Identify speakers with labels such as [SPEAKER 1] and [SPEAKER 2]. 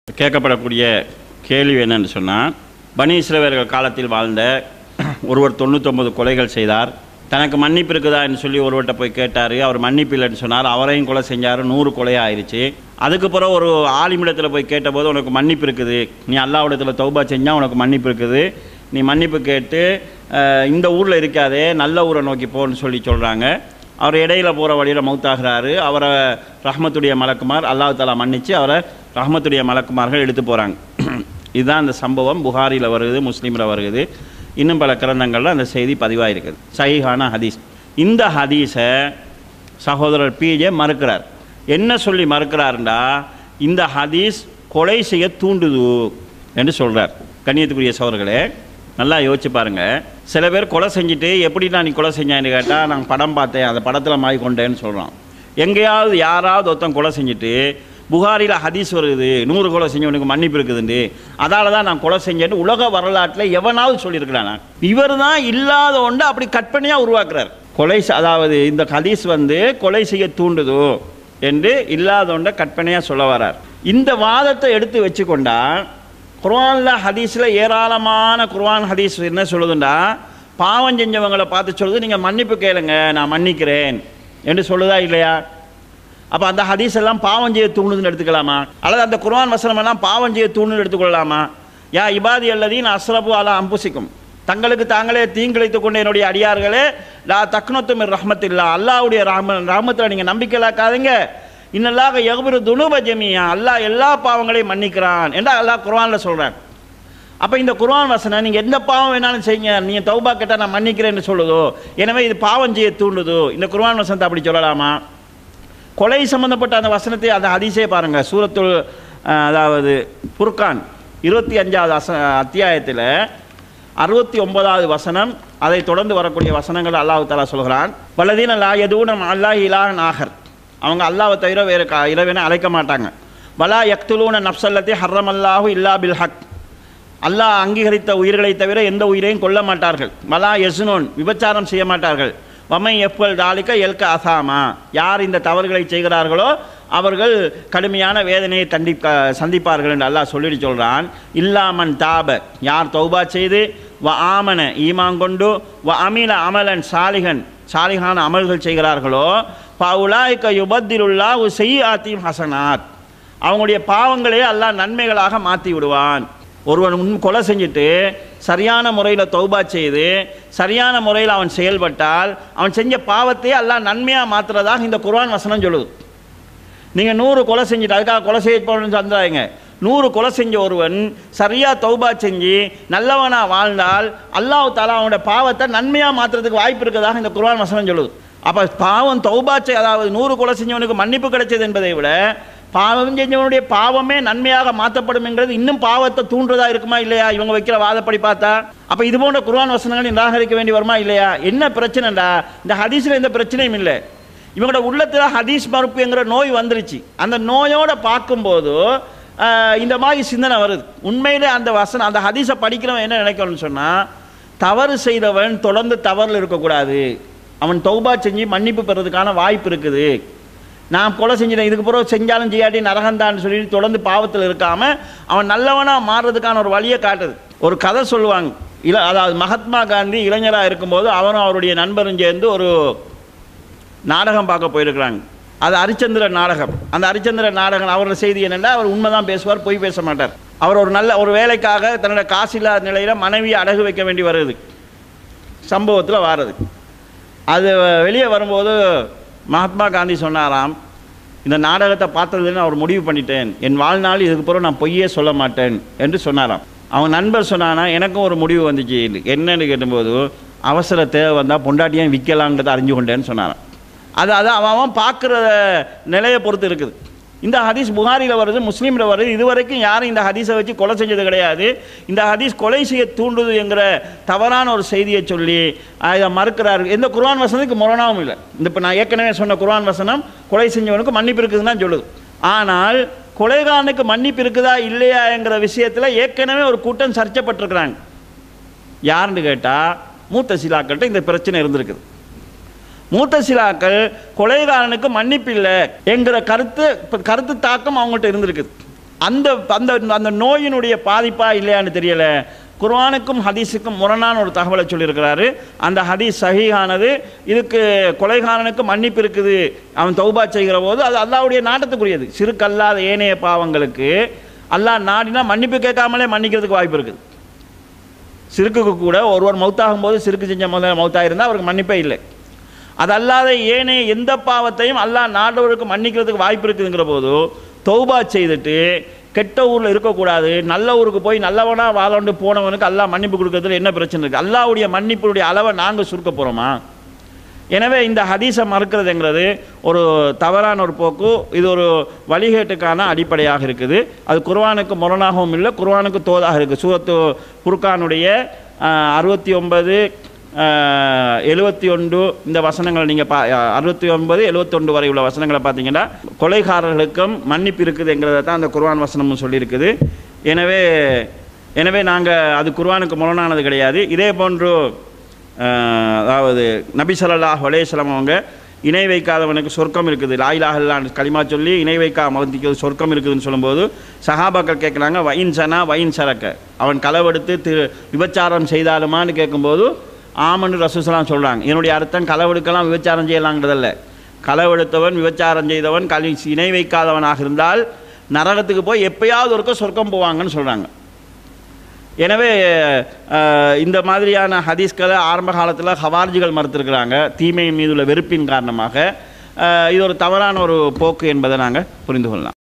[SPEAKER 1] கேட்கப்படக்கூடிய கேள்வி என்னன்னு சொன்னால் பனி இஸ்ரவேலர்கள் காலத்தில் வாழ்ந்த ஒருவர் தொண்ணூத்தொம்பது கொலைகள் செய்தார் தனக்கு மன்னிப்பு இருக்குதான்னு சொல்லி ஒருவர்கிட்ட போய் கேட்டார் அவர் மன்னிப்பு இல்லைன்னு சொன்னார் அவரையும் கொலை செஞ்சார் நூறு கொலை ஆயிடுச்சு அதுக்கு பிறகு ஒரு ஆலிமிடத்தில் போய் கேட்டபோது உனக்கு மன்னிப்பு இருக்குது நீ அல்லாவிடத்தில் தௌபா செஞ்சால் உனக்கு மன்னிப்பு இருக்குது நீ மன்னிப்பு கேட்டு அஹ், இந்த ஊரில் இருக்காதே நல்ல ஊரை நோக்கி போன்னு சொல்லி சொல்கிறாங்க அவர் இடையில போகிற வழியில் மௌத்தாகிறாரு அவரை ரஹ்மத்துடைய மலக்குமார் அல்லாஹ் தாலா மன்னிச்சு அவரை ரஹ்மத்துடைய மலக்குமார்கள் எடுத்து போகிறாங்க இதுதான் அந்த சம்பவம் புகாரியில் வருது முஸ்லீமில் வருது இன்னும் பல கிரந்தங்களில் அந்த செய்தி பதிவாயிருக்குது சஹீஹான ஹதீஸ் இந்த ஹதீஸை சகோதரர் பிஜே மறுக்கிறார் என்ன சொல்லி மறுக்கிறாருண்டா இந்த ஹதீஸ் கொலை செய்ய தூண்டுது என்று சொல்கிறார் கண்ணியத்துக்குரிய சகோதரர்களே நல்லா யோசிச்சு பாருங்க சில பேர் கொலை செஞ்சுட்டு எப்படிடா நீ கொலை செஞ்சான்னு கேட்டால் நான் படம் பார்த்தேன் அந்த படத்தில் மாய் கொண்டேன்னு சொல்கிறான் எங்கேயாவது யாராவது ஒருத்தன் கொலை செஞ்சுட்டு புகாரில் ஹதீஸ் வருது நூறு கொலை செஞ்சவனுக்கு மன்னிப்பு இருக்குதுண்டு அதால தான் நான் கொலை செஞ்சேன்னு உலக வரலாற்றில் எவனாவது சொல்லியிருக்கிறானா இவர் தான் இல்லாத ஒன்று அப்படி கற்பனையாக உருவாக்குறார் கொலை செ- அதாவது இந்த ஹதீஸ் வந்து கொலை செய்ய தூண்டுதோ என்று இல்லாத ஒன்றை கற்பனையாக சொல்ல வரார் இந்த வாதத்தை எடுத்து வச்சுக்கொண்டா குர்ஆனில் ஹதீஸில் ஏராளமான குர்ஆன் ஹதீஸ் என்ன சொல்லுதுண்டா பாவம் செஞ்சவங்களை பார்த்து சொல்லுது நீங்கள் மன்னிப்பு கேளுங்க நான் மன்னிக்கிறேன் என்று சொல்லுதா இல்லையா அப்போ அந்த ஹதீஸ் எல்லாம் பாவம் செய்ய தூண்டுதுன்னு எடுத்துக்கலாமா அல்லது அந்த குர்ஆன் வசனம் எல்லாம் பாவம் செய்ய தூண்டுன்னு எடுத்துக்கொள்ளலாமா யா இபாதி அல்லதீன் அஸ்ரபு அலா அம்புசிக்கும் தங்களுக்கு தாங்களே தீங்கிழைத்துக் கொண்ட என்னுடைய அடியார்களே லா தக்னத்து மிர் ரஹ்மத்தில்லா அல்லாஹ்வுடைய ரஹ்ம ரஹ்மத்தில் நீங்கள் நம்பிக்கை இல்லாக்காதீங்க இன்னல்லாக எகுபிரு துணுப ஜமியா அல்லாஹ் எல்லா பாவங்களையும் மன்னிக்கிறான் என்று அல்லாஹ் குர்ஆனில் சொல்கிறான் அப்போ இந்த குர்ஆன் வசனம் நீங்கள் எந்த பாவம் வேணாலும் செய்யுங்க நீங்கள் தௌபா கேட்டால் நான் மன்னிக்கிறேன்னு சொல்லுதோ எனவே இது பாவம் செய்ய தூண்டுதோ இந்த குர்ஆன் வசனத்தை அப்படி சொல்லலாமா கொலை சம்பந்தப்பட்ட அந்த வசனத்தை அந்த ஹதீஸே பாருங்க சூரத்துல் அஹ், அதாவது புர்கான் இருபத்தி அஞ்சாவது அச அத்தியாயத்தில் அறுபத்தி ஒன்பதாவது வசனம் அதை தொடர்ந்து வரக்கூடிய வசனங்கள் அல்லாஹ் தஆலா சொல்கிறான் வலதீன லா எதுவும் அல்லாஹ் இலாஹன் ஆகர் அவங்க அல்லாஹ்வை தவிர வேறு க இறைவனை அழைக்க மாட்டாங்க வலா யக்துலூன நப்சல்லத்தை ஹர்ரம் அல்லாஹு இல்லா பில் ஹக் அல்லாஹ் அங்கீகரித்த உயிர்களை தவிர எந்த உயிரையும் கொல்ல மாட்டார்கள் மலா யஸ்னோன் விபச்சாரம் செய்ய மாட்டார்கள் வமை எஃப்எல் தாலிக்க எல்க அசாமா யார் இந்த தவறுகளை செய்கிறார்களோ அவர்கள் கடுமையான வேதனையை தண்டிக்க சந்திப்பார்கள் என்று அல்லாஹ் சொல்லிட்டு சொல்கிறான் இல்லாமன் தாப யார் தௌபா செய்து வ ஆமன ஈமாங்கொண்டு வ அமில அமலன் சாலிகன் சாலிகான அமல்கள் செய்கிறார்களோ பவுலாய்க்க யுபத்திலுல்லா செய் ஆத்தியும் ஹசனாத் அவங்களுடைய பாவங்களே அல்லாஹ் நன்மைகளாக மாற்றி விடுவான் ஒருவன் உன் கொலை செஞ்சுட்டு சரியான முறையில் தௌபா செய்து சரியான முறையில் அவன் செயல்பட்டால் அவன் செஞ்ச பாவத்தையே அல்லாஹ் நன்மையாக மாற்றுறதாக இந்த குர்ஆன் வசனம் சொல்லுது நீங்கள் நூறு கொலை செஞ்சுட்டு அதுக்காக கொலை செய்ய போகணும்னு சந்தாங்க நூறு கொலை செஞ்ச ஒருவன் சரியாக தௌபா செஞ்சு நல்லவனாக வாழ்ந்தால் அல்லாஹ் தாலா அவனோட பாவத்தை நன்மையாக மாற்றுறதுக்கு வாய்ப்பு இருக்கிறதாக இந்த குர்ஆன் வசனம் சொல்லுது அப்போ பாவம் தௌபா செய் அதாவது நூறு கொலை செஞ்சவனுக்கு மன்னிப்பு கிடைச்சது என்பதை விட பாவம் செஞ்சவனுடைய பாவமே நன்மையாக மாற்றப்படும் என்கிறது இன்னும் பாவத்தை தூண்டுறதா இருக்குமா இல்லையா இவங்க வைக்கிற வாதப்படி பார்த்தா அப்போ இது போன்ற குர்ஆன் வசனங்களை நிராகரிக்க வேண்டி வருமா இல்லையா என்ன பிரச்சனைடா இந்த ஹதீஸில் எந்த பிரச்சனையும் இல்லை இவங்களோட உள்ளத்தில் ஹதீஸ் மறுப்புங்கிற நோய் வந்துருச்சு அந்த நோயோட பார்க்கும்போது ஆஹ், இந்த மாதிரி சிந்தனை வருது உண்மையிலே அந்த வசனம் அந்த ஹதீஸை படிக்கிறவன் என்ன நினைக்கணும்னு சொன்னால் தவறு செய்தவன் தொடர்ந்து தவறில் இருக்கக்கூடாது அவன் தௌபா செஞ்சு மன்னிப்பு பெறதுக்கான வாய்ப்பு இருக்குது நான் கொலை செஞ்சிட்டேன் இதுக்கு பிறகு செஞ்சாலும் செய்யாட்டி நரகந்தான்னு சொல்லி தொடர்ந்து பாவத்தில் இருக்காம அவன் நல்லவனாக மாறுறதுக்கான ஒரு வழியை காட்டுது ஒரு கதை சொல்லுவாங்க இள அதாவது மகாத்மா காந்தி இளைஞராக இருக்கும்போது அவரும் அவருடைய நண்பரும் சேர்ந்து ஒரு நாடகம் பார்க்க போயிருக்கிறாங்க அது ஹரிச்சந்திர நாடகம் அந்த ஹரிச்சந்திர நாடகம் அவரோட செய்தி என்னென்னா அவர் உண்மைதான் பேசுவார் பொய் பேச மாட்டார் அவர் ஒரு நல்ல ஒரு வேலைக்காக தன்னோட காசு இல்லாத நிலையில் மனைவியை அடகு வைக்க வேண்டி வருது சம்பவத்தில் வாரது அது வெளியே வரும்போது மகாத்மா காந்தி சொன்னாராம் இந்த நாடகத்தை பார்த்ததுன்னு அவர் முடிவு பண்ணிட்டேன் என் வாழ்நாள் இதுக்கு பிறகு நான் பொய்யே சொல்ல மாட்டேன் என்று சொன்னாராம் அவன் நண்பர் சொன்னானா எனக்கும் ஒரு முடிவு வந்துச்சு என்னன்னு கேட்டும்போது அவசர தேவை வந்தால் பொண்டாட்டியும் விற்கலாங்கிறத அறிஞ்சு கொண்டேன்னு சொன்னாராம் அது அது அவன் அவன் பார்க்குற நிலையை பொறுத்து இருக்குது இந்த ஹதீஸ் புகாரியில் வருது முஸ்லீமில் வருது இதுவரைக்கும் யாரும் இந்த ஹதீஸை வச்சு கொலை செஞ்சது கிடையாது இந்த ஹதீஸ் கொலை செய்ய தூண்டுது என்கிற தவறான ஒரு செய்தியை சொல்லி அஹ், இதை மறுக்கிறார் எந்த குர்ஆன் வசனத்துக்கு முரணாவும் இல்லை இந்த இப்போ நான் ஏற்கனவே சொன்ன குர்ஆன் வசனம் கொலை செஞ்சவனுக்கு மன்னிப்பு இருக்குதுன்னு தான் சொல்லுது ஆனால் கொலைகாரனுக்கு மன்னிப்பு இருக்குதா இல்லையாங்கிற விஷயத்தில் ஏற்கனவே ஒரு கூட்டம் சர்ச்சைப்பட்டிருக்கிறாங்க யாருன்னு கேட்டால் மூத்த சிலாக்கள்கிட்ட இந்த பிரச்சனை இருந்திருக்குது மூத்தசிலாக்கள் கொலைகாரனுக்கு மன்னிப்பு இல்லை என்கிற கருத்து இப்ப கருத்து தாக்கம் அவங்கள்ட்ட இருந்திருக்குது அந்த அந்த அந்த நோயினுடைய பாதிப்பா இல்லையான்னு தெரியல குர்ஆனுக்கும் ஹதீஸுக்கும் முரணான ஒரு தகவலை சொல்லியிருக்கிறாரு அந்த ஹதீஸ் சஹீஹானது இதுக்கு கொலைகாரனுக்கு மன்னிப்பு இருக்குது அவன் தௌபா செய்கிற போது அது அல்லாஹ்வுடைய நாட்டத்துக்குரியது சிறுக்கல்லாத ஏனைய பாவங்களுக்கு அல்லாஹ் நாடினா மன்னிப்பு கேட்காமலே மன்னிக்கிறதுக்கு வாய்ப்பு இருக்குது சிறுக்குக்கு கூட ஒருவர் மௌத்தாகும் போது சிறுக்கு செஞ்ச முதல்ல மௌத்தாக இருந்தால் அவருக்கு மன்னிப்பே இல்லை அது அல்லாத ஏனைய எந்த பாவத்தையும் அல்லாஹ் நாடவருக்கு மன்னிக்கிறதுக்கு வாய்ப்பு இருக்குதுங்கிற போது தௌபா செய்துட்டு கெட்ட ஊரில் இருக்கக்கூடாது நல்ல ஊருக்கு போய் நல்லவனா வாழண்டு போனவனுக்கு அல்லாஹ் மன்னிப்பு கொடுக்கறதுல என்ன பிரச்சனை இருக்குது அல்லாஹ்வுடைய மன்னிப்புடைய அளவை நாங்கள் சுருக்க போகிறோமா எனவே இந்த ஹதீஸை மறுக்கிறதுங்கிறது ஒரு தவறான ஒரு போக்கு இது ஒரு வழிகேட்டுக்கான அடிப்படையாக இருக்குது அது குர்ஆனுக்கு முரணாகவும் இல்லை குர்ஆனுக்கு தோதாக இருக்குது சூரத்து குர்கானுடைய அறுபத்தி ஒன்பது எழுபத்தி ஒன்று இந்த வசனங்களை நீங்கள் பா அறுபத்தி ஒன்பது எழுபத்தொன்று வரை உள்ள வசனங்களை பார்த்தீங்கன்னா கொலைகாரர்களுக்கும் மன்னிப்பு இருக்குதுங்கிறத தான் அந்த குர்ஆன் வசனமும் சொல்லியிருக்குது எனவே எனவே நாங்கள் அது குர்ஆனுக்கு முரணானது கிடையாது இதே போன்று ஆஹ், அதாவது நபி ஸல்லல்லாஹு அலைஹி வஸல்லம் அவங்க இணை வைக்காதவனுக்கு சொர்க்கம் இருக்குது லாயிலாகலான்னு களிமா சொல்லி இணை வைக்கா மகந்திக்கு சொர்க்கம் இருக்குதுன்னு சொல்லும்போது சஹாபாக்கள் கேட்குறாங்க வயின் சனா வயின் சரக்க அவன் களவெடுத்து திரு விபச்சாரம் செய்தாலுமான்னு கேட்கும்போது ஆமன்னு ரசூசலாம் சொல்கிறாங்க என்னுடைய அர்த்தம் களவெடுக்கலாம் விபச்சாரம் செய்யலாங்கிறதல்ல களவெடுத்தவன் விபச்சாரம் செய்தவன் களி இணை வைக்காதவனாக இருந்தால் நரகத்துக்கு போய் எப்பயாவது ஒருக்க சொர்க்கம் போவாங்கன்னு சொல்கிறாங்க எனவே அஹ், இந்த மாதிரியான ஹதீஸ்களை ஆரம்ப காலத்தில் ஹவார்ஜிகள் மறுத்திருக்கிறாங்க தீமையின் மீதுள்ள வெறுப்பின் காரணமாக அஹ், இது ஒரு தவறான ஒரு போக்கு என்பதை நாங்கள் புரிந்து கொள்ளலாம்